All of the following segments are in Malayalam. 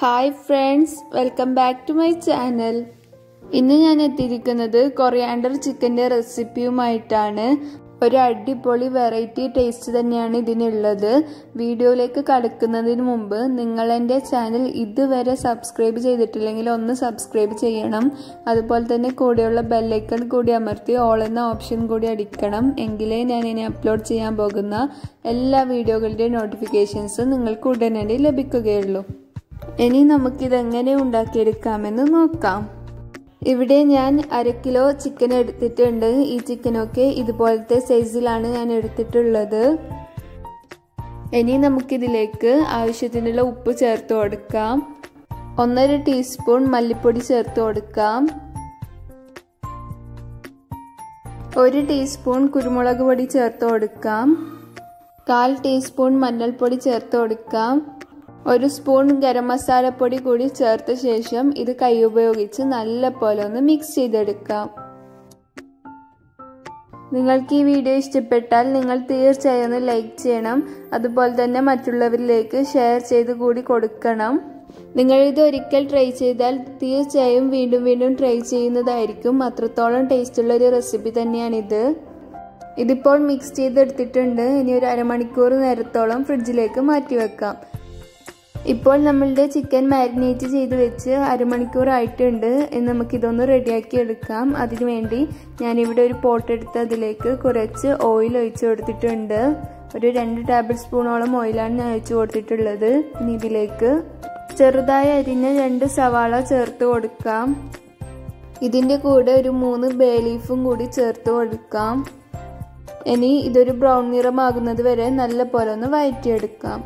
hi friends welcome back to my channel ഇന്ന് ഞാൻ എത്തിയിരിക്കുന്നത് കൊറിയാണ്ടർ ചിക്കൻ്റെ റെസിപ്പിയുമായിട്ടാണ് ഒരു അടിപൊളി വെറൈറ്റി ടേസ്റ്റ് തന്നെയാണ് ഇതിനുള്ളത് വീഡിയോയിലേക്ക് കടക്കുന്നതിന് മുമ്പ് നിങ്ങൾ എൻ്റെ ചാനൽ ഇതുവരെ സബ്സ്ക്രൈബ് ചെയ്തിട്ടില്ലെങ്കിൽ ഒന്ന് സബ്സ്ക്രൈബ് ചെയ്യണം അതുപോലെ തന്നെ കൂടെയുള്ള ബെല്ലൈക്കൺ കൂടി അമർത്തി ഓൾ എന്ന ഓപ്ഷൻ കൂടി അടിക്കണം എങ്കിലേ ഞാൻ ഇനി അപ്ലോഡ് ചെയ്യാൻ പോകുന്ന എല്ലാ വീഡിയോകളുടെയും നോട്ടിഫിക്കേഷൻസ് നിങ്ങൾക്ക് ഉടനടി ലഭിക്കുകയുള്ളൂ ഇനി നമുക്കിതെങ്ങനെ ഉണ്ടാക്കിയെടുക്കാമെന്ന് നോക്കാം ഇവിടെ ഞാൻ അര കിലോ ചിക്കൻ എടുത്തിട്ടുണ്ട് ഈ ചിക്കനൊക്കെ ഇതുപോലത്തെ സൈസിലാണ് ഞാൻ എടുത്തിട്ടുള്ളത് ഇനി നമുക്കിതിലേക്ക് ആവശ്യത്തിനുള്ള ഉപ്പ് ചേർത്ത് കൊടുക്കാം ഒന്നര ടീസ്പൂൺ മല്ലിപ്പൊടി ചേർത്ത് കൊടുക്കാം ഒരു ടീസ്പൂൺ കുരുമുളക് പൊടി ചേർത്ത് കൊടുക്കാം കാൽ ടീസ്പൂൺ മഞ്ഞൾപ്പൊടി ചേർത്ത് കൊടുക്കാം ഒരു സ്പൂൺ ഗരം മസാലപ്പൊടി കൂടി ചേർത്ത ശേഷം ഇത് കൈ ഉപയോഗിച്ച് നല്ല പോലെ ഒന്ന് മിക്സ് ചെയ്തെടുക്കാം നിങ്ങൾക്ക് ഈ വീഡിയോ ഇഷ്ടപ്പെട്ടാൽ നിങ്ങൾ തീർച്ചയായും ഒന്ന് ലൈക്ക് ചെയ്യണം അതുപോലെ തന്നെ മറ്റുള്ളവരിലേക്ക് ഷെയർ ചെയ്ത് കൂടി കൊടുക്കണം നിങ്ങൾ ഇത് ഒരിക്കൽ ട്രൈ ചെയ്താൽ തീർച്ചയായും വീണ്ടും വീണ്ടും ട്രൈ ചെയ്യുന്നതായിരിക്കും അത്രത്തോളം ടേസ്റ്റുള്ള ഒരു റെസിപ്പി തന്നെയാണിത് ഇതിപ്പോൾ മിക്സ് ചെയ്തെടുത്തിട്ടുണ്ട് ഇനി ഒരു അരമണിക്കൂർ നേരത്തോളം ഫ്രിഡ്ജിലേക്ക് മാറ്റി വെക്കാം ഇപ്പോൾ നമ്മളുടെ ചിക്കൻ മാരിനേറ്റ് ചെയ്ത് വെച്ച് അരമണിക്കൂർ ആയിട്ടുണ്ട് എന്ന് നമുക്കിതൊന്ന് റെഡിയാക്കി എടുക്കാം അതിനു വേണ്ടി ഞാനിവിടെ ഒരു പോട്ട് എടുത്ത് അതിലേക്ക് കുറച്ച് ഓയിൽ ഒഴിച്ച് കൊടുത്തിട്ടുണ്ട് ഒരു രണ്ട് ടേബിൾ സ്പൂണോളം ഓയിലാണ് ഞാൻ ഒഴിച്ച് കൊടുത്തിട്ടുള്ളത് ഇനി ഇതിലേക്ക് ചെറുതായി അരിഞ്ഞ രണ്ട് സവാള ചേർത്ത് കൊടുക്കാം ഇതിൻ്റെ കൂടെ ഒരു മൂന്ന് ബേ ലീഫും കൂടി ചേർത്ത് കൊടുക്കാം ഇനി ഇതൊരു ബ്രൗൺ നിറമാകുന്നത് വരെ നല്ല പോലെ ഒന്ന് വഴറ്റിയെടുക്കാം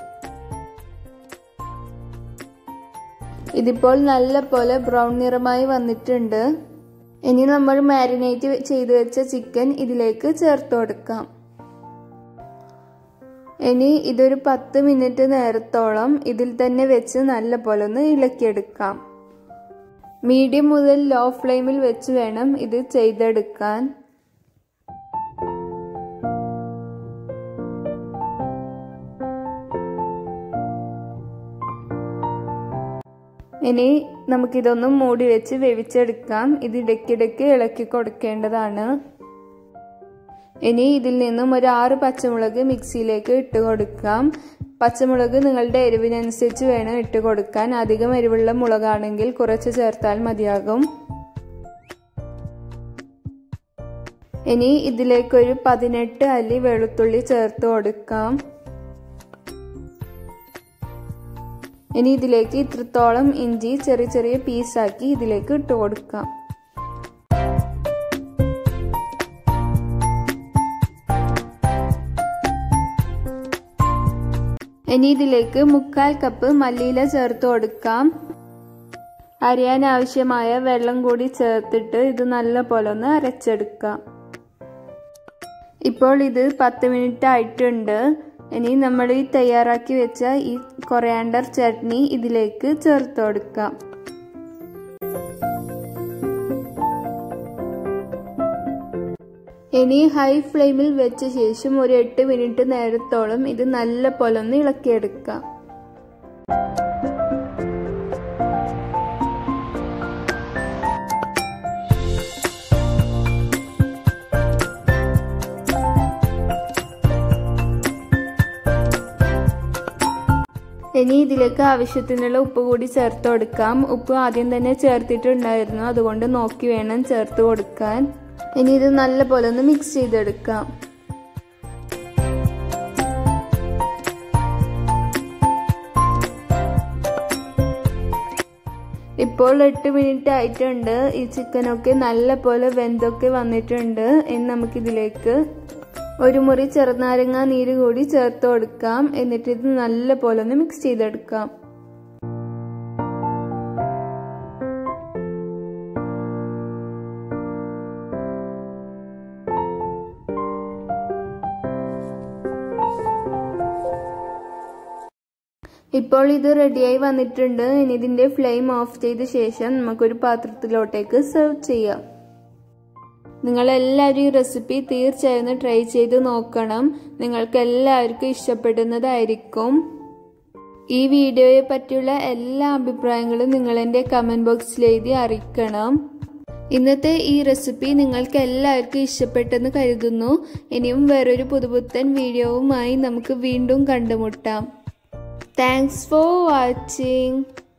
ഇതിപ്പോൾ നല്ല പോലെ ബ്രൗൺ നിറമായി വന്നിട്ടുണ്ട് ഇനി നമ്മൾ മാരിനേറ്റ് ചെയ്തു വെച്ച ചിക്കൻ ഇതിലേക്ക് ചേർത്ത് കൊടുക്കാം ഇനി ഇതൊരു പത്ത് മിനിറ്റ് നേരത്തോളം ഇതിൽ തന്നെ വെച്ച് നല്ല പോലെ ഒന്ന് ഇളക്കിയെടുക്കാം മീഡിയം മുതൽ ലോ ഫ്ലെയിമിൽ വെച്ച് വേണം ഇത് ചെയ്തെടുക്കാൻ ഇനി നമുക്കിതൊന്ന് മൂടി വെച്ച് വേവിച്ചെടുക്കാം ഇത് ഇടയ്ക്കിടയ്ക്ക് ഇളക്കി കൊടുക്കേണ്ടതാണ് ഇനി ഇതിൽ നിന്നും ഒരു ആറ് പച്ചമുളക് മിക്സിയിലേക്ക് ഇട്ട് കൊടുക്കാം പച്ചമുളക് നിങ്ങളുടെ എരിവിനനുസരിച്ച് വേണം ഇട്ട് കൊടുക്കാൻ അധികം എരിവുള്ള മുളകാണെങ്കിൽ കുറച്ച് ചേർത്താൽ മതിയാകും ഇനി ഇതിലേക്കൊരു പതിനെട്ട് അല്ലി വെളുത്തുള്ളി ചേർത്ത് കൊടുക്കാം ഇനി ഇതിലേക്ക് ഇത്രത്തോളം ഇഞ്ചി ചെറിയ ചെറിയ പീസാക്കി ഇതിലേക്ക് ഇട്ട് കൊടുക്കാം ഇനി ഇതിലേക്ക് മുക്കാൽ കപ്പ് മല്ലിയില ചേർത്ത് കൊടുക്കാം അരിയാൻ ആവശ്യമായ വെള്ളം കൂടി ചേർത്തിട്ട് ഇത് നല്ല പോലെ ഒന്ന് അരച്ചെടുക്കാം ഇപ്പോൾ ഇത് പത്ത് മിനിറ്റ് ആയിട്ടുണ്ട് ഇനി നമ്മൾ ഈ തയ്യാറാക്കി വെച്ച ഈ കൊറിയാണ്ടർ ചട്നി ഇതിലേക്ക് ചേർത്ത് കൊടുക്കാം ഇനി ഹൈ ഫ്ലെയിമിൽ വെച്ച ശേഷം ഒരു എട്ട് മിനിറ്റ് നേരത്തോളം ഇത് നല്ല പോലെ ഒന്ന് ഇളക്കിയെടുക്കാം ഇനി ഇതിലേക്ക് ആവശ്യത്തിനുള്ള ഉപ്പ് കൂടി ചേർത്ത് കൊടുക്കാം ഉപ്പ് ആദ്യം തന്നെ ചേർത്തിട്ടുണ്ടായിരുന്നു അതുകൊണ്ട് നോക്കി വേണം ചേർത്ത് കൊടുക്കാൻ ഇനി ഇത് നല്ല പോലെ ഒന്ന് മിക്സ് ചെയ്തെടുക്കാം ഇപ്പോൾ എട്ട് മിനിറ്റ് ആയിട്ടുണ്ട് ഈ ചിക്കനൊക്കെ നല്ല പോലെ വെന്തൊക്കെ വന്നിട്ടുണ്ട് ഇനി നമുക്കിതിലേക്ക് ഒരു മുറി ചെറുനാരങ്ങ നീര് കൂടി ചേർത്ത് കൊടുക്കാം എന്നിട്ട് ഇത് നല്ല പോലെ ഒന്ന് മിക്സ് ചെയ്തെടുക്കാം ഇപ്പോൾ ഇത് റെഡിയായി വന്നിട്ടുണ്ട് ഇനി ഇതിന്റെ ഫ്ലെയിം ഓഫ് ചെയ്ത ശേഷം നമുക്കൊരു പാത്രത്തിലോട്ടേക്ക് സെർവ് ചെയ്യാം നിങ്ങൾ എല്ലാവരും ഈ റെസിപ്പി തീർച്ചയായും ട്രൈ ചെയ്ത് നോക്കണം നിങ്ങൾക്ക് എല്ലാവർക്കും ഇഷ്ടപ്പെടുന്നതായിരിക്കും ഈ വീഡിയോയെ പറ്റിയുള്ള എല്ലാ അഭിപ്രായങ്ങളും നിങ്ങൾ എൻ്റെ കമൻറ്റ് ബോക്സിൽ എഴുതി അറിയിക്കണം ഇന്നത്തെ ഈ റെസിപ്പി നിങ്ങൾക്ക് എല്ലാവർക്കും ഇഷ്ടപ്പെട്ടെന്ന് കരുതുന്നു ഇനിയും വേറൊരു പുതുപുത്തൻ വീഡിയോവുമായി നമുക്ക് വീണ്ടും കണ്ടുമുട്ടാം താങ്ക്സ് ഫോർ വാച്ചിങ്